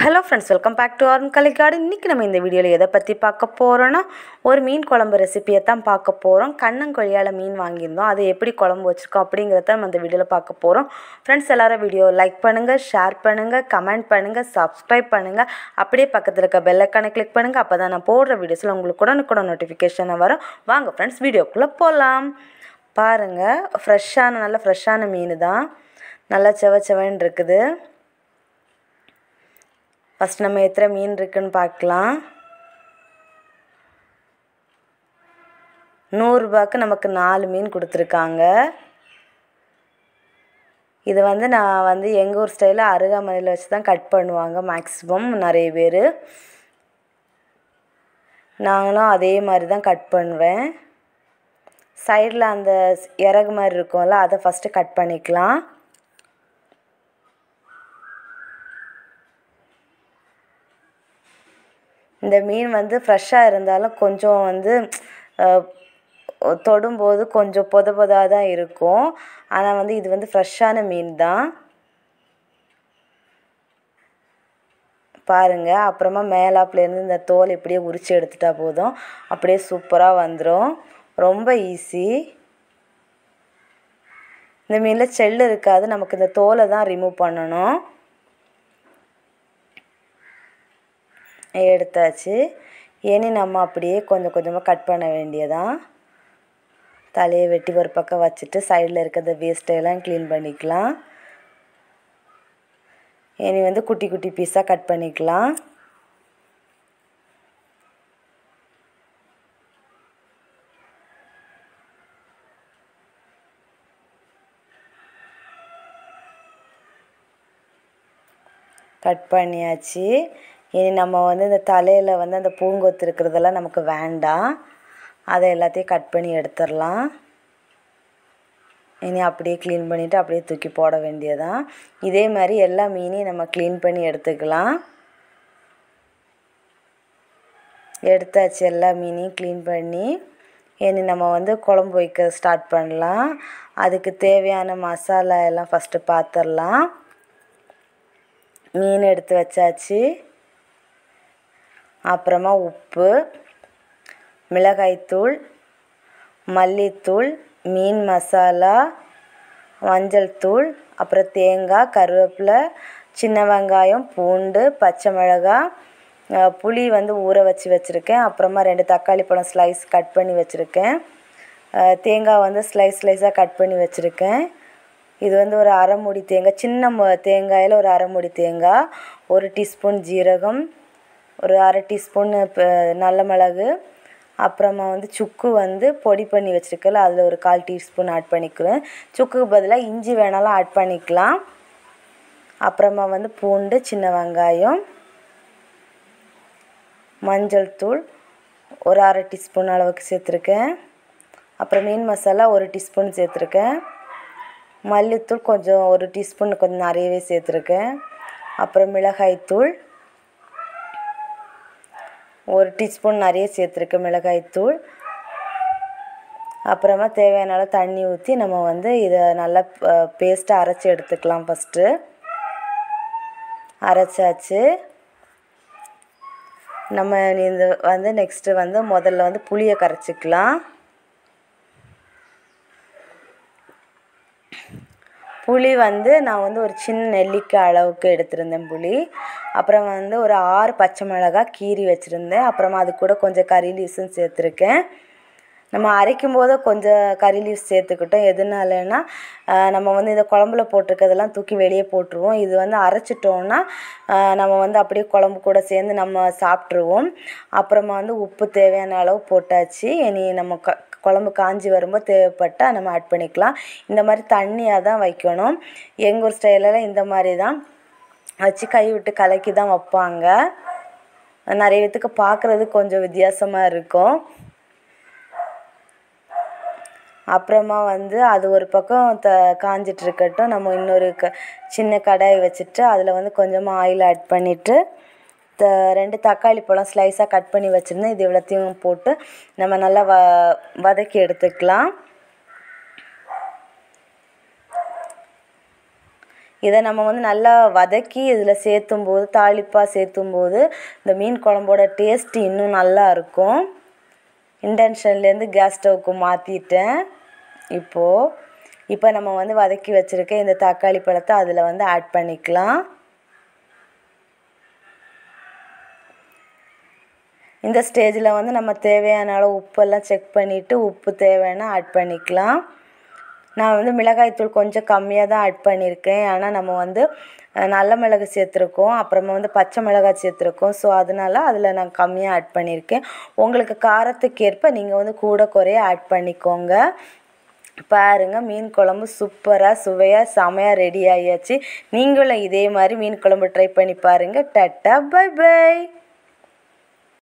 hello friends welcome back to our Kalaikadu இன்றைக்கி நம்ம இந்த வீடியோவில் எதை பற்றி பார்க்க போகிறோன்னா ஒரு மீன் குழம்பு ரெசிபியை தான் பார்க்க போகிறோம் கண்ணங்கொழியால் மீன் வாங்கியிருந்தோம் அதை எப்படி குழம்பு வச்சுருக்கோம் அப்படிங்கிறத நம்ம இந்த வீடியோவில் பார்க்க போகிறோம் ஃப்ரெண்ட்ஸ் எல்லாரும் வீடியோ லைக் பண்ணுங்கள் ஷேர் பண்ணுங்கள் கமெண்ட் பண்ணுங்கள் சப்ஸ்கிரைப் பண்ணுங்கள் அப்படியே பக்கத்தில் இருக்க பெல்லைக்கானை கிளிக் பண்ணுங்கள் அப்போ தான் நான் போடுற வீடியோஸில் உங்களுக்கு உடனுக்குடன் நோட்டிஃபிகேஷனை வரும் வாங்க ஃப்ரெண்ட்ஸ் வீடியோக்குள்ளே போகலாம் பாருங்கள் ஃப்ரெஷ்ஷான நல்ல ஃப்ரெஷ்ஷான மீன் தான் நல்லா செவ செவன்னு இருக்குது ஃபஸ்ட் நம்ம எத்தனை மீன் இருக்குன்னு பார்க்கலாம் நூறுரூபாக்கு நமக்கு நாலு மீன் கொடுத்துருக்காங்க இது வந்து நான் வந்து எங்கள் ஊர் ஸ்டைலில் அருகாமனையில் வச்சு தான் கட் பண்ணுவாங்க மேக்ஸிமம் நிறைய பேர் நாங்களும் அதே மாதிரி தான் கட் பண்ணுவேன் சைடில் அந்த இறகு மாதிரி இருக்கும்ல அதை ஃபஸ்ட்டு கட் பண்ணிக்கலாம் இந்த மீன் வந்து ஃப்ரெஷ்ஷாக இருந்தாலும் கொஞ்சம் வந்து தொடும்போது கொஞ்சம் பொத பொதாக தான் இருக்கும் ஆனால் வந்து இது வந்து ஃப்ரெஷ்ஷான மீன் தான் பாருங்கள் அப்புறமா மேலாப்புலேருந்து இந்த தோல் இப்படியே உரித்து எடுத்துட்டா போதும் அப்படியே சூப்பராக வந்துடும் ரொம்ப ஈஸி இந்த மீனில் செல்லு இருக்காது நமக்கு இந்த தோலை தான் ரிமூவ் பண்ணணும் எடுத்தாச்சு இனி நம்ம அப்படியே கொஞ்சம் கொஞ்சமாக கட் பண்ண வேண்டியதான் தலையை வெட்டி ஒரு பக்கம் வச்சுட்டு சைடில் இருக்கிற வேஸ்ட்டையெல்லாம் க்ளீன் பண்ணிக்கலாம் இனி வந்து குட்டி குட்டி பீஸாக கட் பண்ணிக்கலாம் கட் பண்ணியாச்சு இனி நம்ம வந்து இந்த தலையில் வந்து அந்த பூங்கொத்து இருக்கிறதெல்லாம் நமக்கு வேண்டாம் அதை எல்லாத்தையும் கட் பண்ணி எடுத்துடலாம் இனி அப்படியே க்ளீன் பண்ணிவிட்டு அப்படியே தூக்கி போட வேண்டியதான் இதே மாதிரி எல்லா மீனையும் நம்ம க்ளீன் பண்ணி எடுத்துக்கலாம் எடுத்தாச்சு எல்லா மீனையும் க்ளீன் பண்ணி இனி நம்ம வந்து குழம்பு வைக்க ஸ்டார்ட் பண்ணலாம் அதுக்கு தேவையான மசாலா எல்லாம் ஃபஸ்ட்டு பார்த்துடலாம் மீன் எடுத்து வச்சாச்சு அப்புறமா உப்பு மிளகாய்த்தூள் மல்லித்தூள் மீன் மசாலா மஞ்சள் தூள் அப்புறம் தேங்காய் கருவேப்பிலை சின்ன வெங்காயம் பூண்டு பச்சை மிளகாய் புளி வந்து ஊற வச்சு வச்சுருக்கேன் அப்புறமா ரெண்டு தக்காளி பழம் ஸ்லைஸ் கட் பண்ணி வச்சுருக்கேன் தேங்காய் வந்து ஸ்லைஸ் ஸ்லைஸாக கட் பண்ணி வச்சுருக்கேன் இது வந்து ஒரு அரை மூடி தேங்காய் சின்ன தேங்காயில் ஒரு அரை மூடி தேங்காய் ஒரு டீஸ்பூன் ஜீரகம் ஒரு அரை டீஸ்பூன் நல்ல மிளகு அப்புறமா வந்து சுக்கு வந்து பொடி பண்ணி வச்சுருக்கல அதில் ஒரு கால் டீஸ்பூன் ஆட் பண்ணிக்கிறேன் சுக்குக்கு பதிலாக இஞ்சி வேணாலும் ஆட் பண்ணிக்கலாம் அப்புறமா வந்து பூண்டு சின்ன வெங்காயம் மஞ்சள் தூள் ஒரு அரை டீஸ்பூன் அளவுக்கு சேர்த்துருக்கேன் அப்புறம் மீன் மசாலா ஒரு டீஸ்பூன் சேர்த்துருக்கேன் மல்லித்தூள் கொஞ்சம் ஒரு டீஸ்பூன் கொஞ்சம் நிறையவே சேர்த்துருக்கேன் அப்புறம் மிளகாய்த்தூள் ஒரு டீஸ்பூன் நிறைய சேர்த்துருக்கேன் மிளகாய்த்தூள் அப்புறமா தேவையான அளவு தண்ணி ஊற்றி நம்ம வந்து இதை நல்லா பேஸ்ட்டாக அரைச்சி எடுத்துக்கலாம் ஃபஸ்ட்டு அரைச்சாச்சு நம்ம இந்த வந்து நெக்ஸ்ட்டு வந்து முதல்ல வந்து புளியை கரைச்சிக்கலாம் புளி வந்து நான் வந்து ஒரு சின்ன நெல்லிக்காய் அளவுக்கு எடுத்திருந்தேன் புளி அப்புறம் வந்து ஒரு ஆறு பச்சை மிளகாய் கீரி வச்சுருந்தேன் அப்புறமா அது கூட கொஞ்சம் கறி லீவ்ஸும் சேர்த்துருக்கேன் நம்ம அரைக்கும் போது கொஞ்சம் கறி லீவ்ஸ் சேர்த்துக்கிட்டோம் எதுனாலனா நம்ம வந்து இதை குழம்புல போட்டிருக்கிறதெல்லாம் தூக்கி வெளியே போட்டுருவோம் இது வந்து அரைச்சிட்டோன்னா நம்ம வந்து அப்படியே குழம்பு கூட சேர்ந்து நம்ம சாப்பிட்ருவோம் அப்புறமா வந்து உப்பு தேவையான அளவு போட்டாச்சு இனி நம்ம க குழம்பு காஞ்சி வரும்போது தேவைப்பட்டால் நம்ம ஆட் பண்ணிக்கலாம் இந்த மாதிரி தண்ணியாக தான் வைக்கணும் எங்கள் ஊர் ஸ்டைலெலாம் இந்த மாதிரி தான் வச்சு கை விட்டு கலக்கி தான் வைப்பாங்க நிறைய பேத்துக்கு பார்க்குறது கொஞ்சம் வித்தியாசமாக இருக்கும் அப்புறமா வந்து அது ஒரு பக்கம் த காஞ்சிட்டு இருக்கட்டும் நம்ம இன்னொரு க சின்ன கடாய் வச்சுட்டு அதில் வந்து கொஞ்சமாக ஆயில் ஆட் பண்ணிவிட்டு த ரெண்டு தக்காளி பழம் ஸ்லைஸாக கட் பண்ணி வச்சுருந்தேன் இது இவ்வளோத்தையும் போட்டு நம்ம நல்லா வ வதக்கி எடுத்துக்கலாம் இதை நம்ம வந்து நல்லா வதக்கி இதில் சேர்த்தும் போது தாளிப்பாக சேர்த்தும் போது இந்த மீன் குழம்போட டேஸ்ட் இன்னும் நல்லா இருக்கும் இண்டக்ஷன்லேருந்து கேஸ் ஸ்டவ்வுக்கு மாற்றிட்டேன் இப்போது இப்போ நம்ம வந்து வதக்கி வச்சுருக்க இந்த தக்காளி பழத்தை அதில் வந்து ஆட் பண்ணிக்கலாம் இந்த ஸ்டேஜில் வந்து நம்ம தேவையான அளவு உப்பெல்லாம் செக் பண்ணிவிட்டு உப்பு தேவைன்னா ஆட் பண்ணிக்கலாம் நான் வந்து மிளகாய்த்தூள் கொஞ்சம் கம்மியாக தான் ஆட் பண்ணியிருக்கேன் ஏன்னா நம்ம வந்து அஹ், நல்ல மிளகு சேர்த்துருக்கோம் அப்புறமா வந்து பச்சை மிளகாய் சேர்த்துருக்கோம் ஸோ அதனால அதில் நான் கம்மியாக ஆட் பண்ணியிருக்கேன் உங்களுக்கு காரத்துக்கு ஏற்ப நீங்கள் வந்து கூட குறைய ஆட் பண்ணிக்கோங்க பாருங்க மீன் குழம்பு சூப்பராக சுவையாக செமையாக ரெடி ஆகியாச்சு நீங்களும் இதே மாதிரி மீன் குழம்பு ட்ரை பண்ணி பாருங்கள் டட்டா பை பை